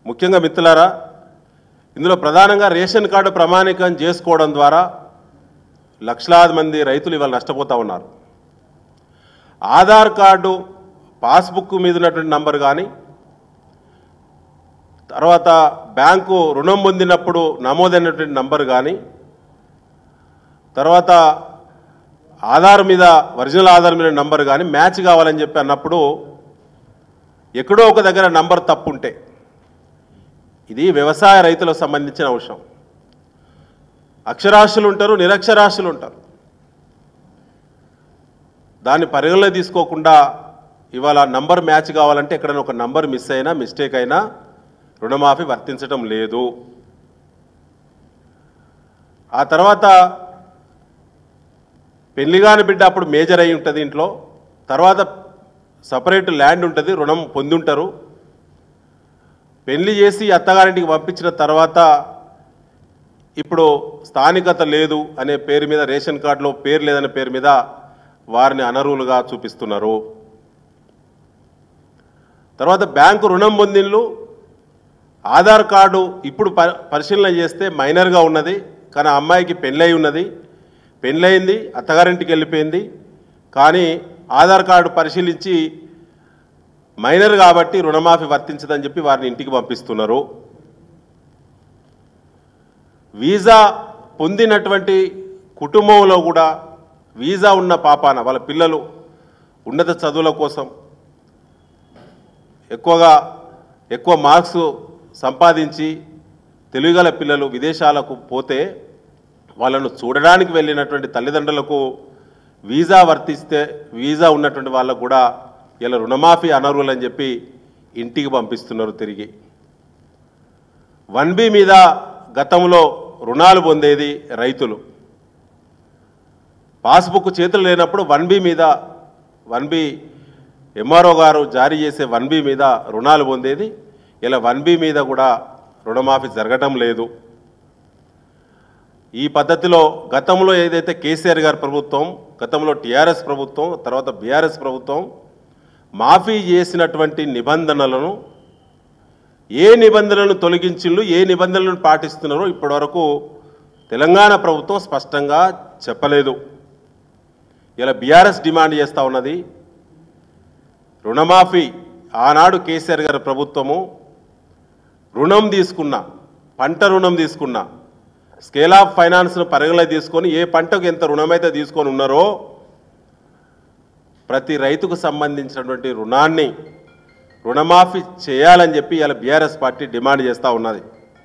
ముఖ్యంగా మిత్రులారా ఇందులో ప్రధానంగా రేషన్ కార్డు ప్రమాణికం చేసుకోవడం ద్వారా లక్షలాది మంది రైతులు ఇవాళ నష్టపోతూ ఉన్నారు ఆధార్ కార్డు పాస్బుక్ మీద ఉన్నటువంటి నంబర్ కానీ తర్వాత బ్యాంకు రుణం పొందినప్పుడు నమోదైనటువంటి నంబర్ కానీ తర్వాత ఆధార్ మీద ఒరిజినల్ ఆధార్ మీద నంబర్ కానీ మ్యాచ్ కావాలని చెప్పి అన్నప్పుడు ఎక్కడో ఒక దగ్గర నంబర్ తప్పు ఉంటే ఇది వ్యవసాయ రైతులకు సంబంధించిన అంశం అక్షరాస్యులు ఉంటారు నిరక్షరాస్యులు ఉంటారు దాన్ని పరిగణలో తీసుకోకుండా ఇవాళ నంబర్ మ్యాచ్ కావాలంటే ఎక్కడైనా ఒక నంబర్ మిస్ అయినా మిస్టేక్ అయినా రుణమాఫీ వర్తించడం లేదు ఆ తర్వాత పెళ్లిగాని బిడ్డ అప్పుడు మేజర్ అయి ఉంటుంది ఇంట్లో తర్వాత సపరేట్ ల్యాండ్ ఉంటుంది రుణం పొంది ఉంటారు పెళ్లి చేసి అత్తగారింటికి పంపించిన తర్వాత ఇప్పుడు స్థానికత లేదు అనే పేరు మీద రేషన్ కార్డులో పేరు లేదనే పేరు మీద వారిని అనర్హులుగా చూపిస్తున్నారు తర్వాత బ్యాంకు రుణం పొందిన్లు ఆధార్ కార్డు ఇప్పుడు ప పరిశీలన చేస్తే మైనర్గా ఉన్నది కానీ ఆ అమ్మాయికి పెళ్ళై ఉన్నది పెళ్ళయింది అత్తగారింటికి వెళ్ళిపోయింది కానీ ఆధార్ కార్డు పరిశీలించి మైనర్ కాబట్టి రుణమాఫీ వర్తించదని చెప్పి వారిని ఇంటికి పంపిస్తున్నారు వీసా పొందినటువంటి కుటుంబంలో కూడా వీసా ఉన్న పాపాన వాళ్ళ పిల్లలు ఉన్నత చదువుల కోసం ఎక్కువగా ఎక్కువ మార్క్స్ సంపాదించి తెలుగుగల పిల్లలు విదేశాలకు పోతే వాళ్ళను చూడడానికి వెళ్ళినటువంటి తల్లిదండ్రులకు వీసా వర్తిస్తే వీసా ఉన్నటువంటి వాళ్ళకు కూడా ఇలా రుణమాఫీ అనర్హులు అని చెప్పి ఇంటికి పంపిస్తున్నారు తిరిగి వన్ బి మీద గతంలో రుణాలు పొందేది రైతులు పాస్బుక్ చేతులు లేనప్పుడు వన్ బి మీద వన్ బి ఎంఆర్ఓ గారు జారీ చేసే వన్ బి మీద రుణాలు పొందేది ఇలా వన్ బి మీద కూడా రుణమాఫీ జరగటం లేదు ఈ పద్ధతిలో గతంలో ఏదైతే కేసీఆర్ గారి ప్రభుత్వం గతంలో టీఆర్ఎస్ ప్రభుత్వం తర్వాత బీఆర్ఎస్ ప్రభుత్వం మాఫీ చేసినటువంటి నిబంధనలను ఏ నిబంధనలను తొలగించిండ్రు ఏ నిబంధనలను పాటిస్తున్నారో ఇప్పటివరకు తెలంగాణ ప్రభుత్వం స్పష్టంగా చెప్పలేదు ఇలా బీఆర్ఎస్ డిమాండ్ చేస్తూ ఉన్నది రుణమాఫీ ఆనాడు కేసీఆర్ గారి ప్రభుత్వము రుణం తీసుకున్న పంట రుణం తీసుకున్న స్కేల్ ఆఫ్ ఫైనాన్స్ను పరిగణలో తీసుకొని ఏ పంటకు ఎంత రుణమైతే తీసుకొని ఉన్నారో ప్రతి రైతుకు సంబంధించినటువంటి రుణాన్ని రుణమాఫీ చేయాలని చెప్పి ఇలా బీఆర్ఎస్ పార్టీ డిమాండ్ చేస్తూ ఉన్నది